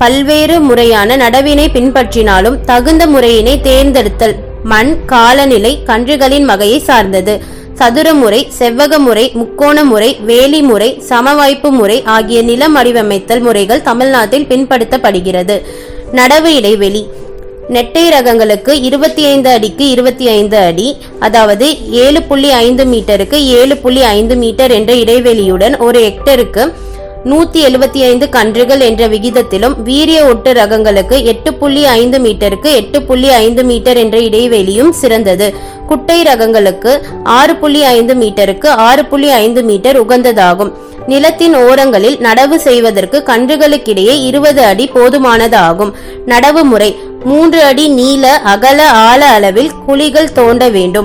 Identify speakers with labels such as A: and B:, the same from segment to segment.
A: பல்வேறு முறையான நடவினை பின்பற்றினாலும் தகுந்த முறையினை தேர்ந்தெடுத்தல் மண் காலநிலை கன்றுகளின் வகையை சார்ந்தது சதுர முறை செவ்வக முறை முக்கோண முறை வேலி முறை சமவாய்ப்பு முறை ஆகிய நிலம் வடிவமைத்தல் முறைகள் தமிழ்நாட்டில் பின்படுத்தப்படுகிறது நடவு இடைவெளி நெட்டை ரகங்களுக்கு இருபத்தி ஐந்து அடிக்கு இருபத்தி ஐந்து அடி அதாவது ஏழு புள்ளி ஐந்து மீட்டருக்கு ஏழு புள்ளி ஐந்து மீட்டர் என்ற இடைவெளியுடன் ஒரு ஹெக்டருக்கு நூத்தி எழுபத்தி ஐந்து கன்றுகள் என்ற விகிதத்திலும் வீரிய ஒட்டு ரகங்களுக்கு எட்டு புள்ளி ஐந்து மீட்டருக்கு எட்டு புள்ளி ஐந்து மீட்டர் என்ற இடைவெளியும் சிறந்தது குட்டை ரகங்களுக்கு ஆறு புள்ளி ஐந்து மீட்டருக்கு ஆறு புள்ளி ஐந்து மீட்டர் உகந்ததாகும் நிலத்தின் ஓரங்களில் நடவு செய்வதற்கு கன்றுகளுக்கிடையே இருபது அடி போதுமானதாகும் நடவு முறை மூன்று அடி நீள அகல ஆழ அளவில் குழிகள் தோண்ட வேண்டும்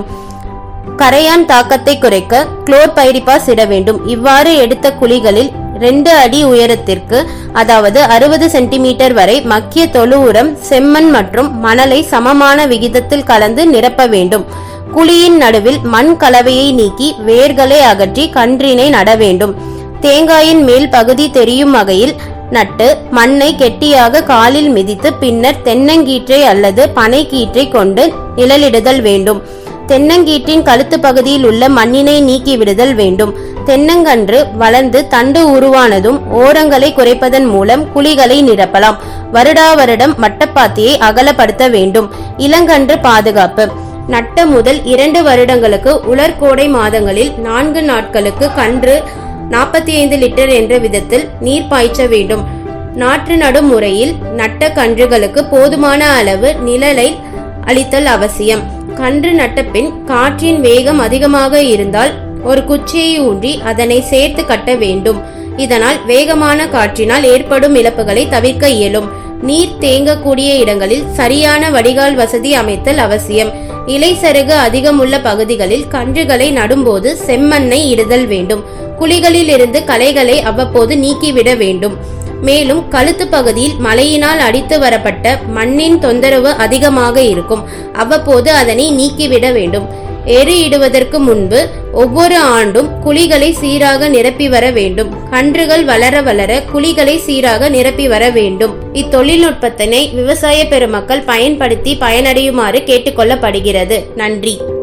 A: கரையான் தாக்கத்தை குறைக்க குளோர்பைரிபாஸ் இட வேண்டும் இவ்வாறு எடுத்த குழிகளில் ரெண்டு அடி உயரத்திற்கு அதாவது அறுபது சென்டிமீட்டர் வரை மக்கிய தொழு உரம் செம்மண் மற்றும் மணலை சமமான விகிதத்தில் கலந்து நிரப்ப வேண்டும் குழியின் நடுவில் மண் கலவையை நீக்கி வேர்களை அகற்றி கன்றினை நட வேண்டும் தேங்காயின் மேல் பகுதி தெரியும் வகையில் நட்டு மண்ணை கெட்டியாக காலில் மிதித்து பின்னர் தென்னங்கீற்றை அல்லது பனைக்கீற்றை கொண்டு நிழலிடுதல் வேண்டும் தென்னங்கீற்றின் கழுத்து பகுதியில் உள்ள மண்ணினை நீக்கி விடுதல் வேண்டும் தென்னங்கன்று வளர்ந்து தண்டு உருவானதும் ஓரங்களை குறைப்பதன் மூலம் குழிகளை நிரப்பலாம் வருடா வருடம் மட்டப்பாத்தியை அகலப்படுத்த வேண்டும் இளங்கன்று பாதுகாப்பு நட்ட முதல் இரண்டு வருடங்களுக்கு உலர்கோடை மாதங்களில் நான்கு நாட்களுக்கு கன்று நாற்பத்தி ஐந்து லிட்டர் என்ற விதத்தில் நீர் பாய்ச்ச வேண்டும் நாற்று நடும் முறையில் நட்ட கன்றுகளுக்கு போதுமான அளவு நிழலை அளித்தல் அவசியம் கன்று நட்ட பின் காற்றின் வேகம் அதிகமாக இருந்தால் ஒரு குச்சியை ஊன்றி அதனை சேர்த்து கட்ட வேண்டும் இதனால் வேகமான காற்றினால் ஏற்படும் இழப்புகளை தவிர்க்க இயலும் நீர் தேங்கக்கூடிய இடங்களில் சரியான வடிகால் வசதி அமைத்தல் அவசியம் இலை சருகு அதிகமுள்ள பகுதிகளில் கன்றுகளை நடும்போது செம்மண்ணை இடுதல் வேண்டும் குழிகளில் இருந்து களைகளை அவ்வப்போது நீக்கிவிட வேண்டும் மேலும் கழுத்து பகுதியில் மழையினால் அடித்து வரப்பட்ட மண்ணின் தொந்தரவு அதிகமாக இருக்கும் அவ்வப்போது அதனை நீக்கிவிட வேண்டும் எரு இடுவதற்கு முன்பு ஒவ்வொரு ஆண்டும் குழிகளை சீராக நிரப்பி வர வேண்டும் கன்றுகள் வளர வளர குழிகளை சீராக நிரப்பி வர வேண்டும் இத்தொழில்நுட்பத்தினை விவசாய பெருமக்கள் பயன்படுத்தி பயனடையுமாறு கேட்டுக்கொள்ளப்படுகிறது நன்றி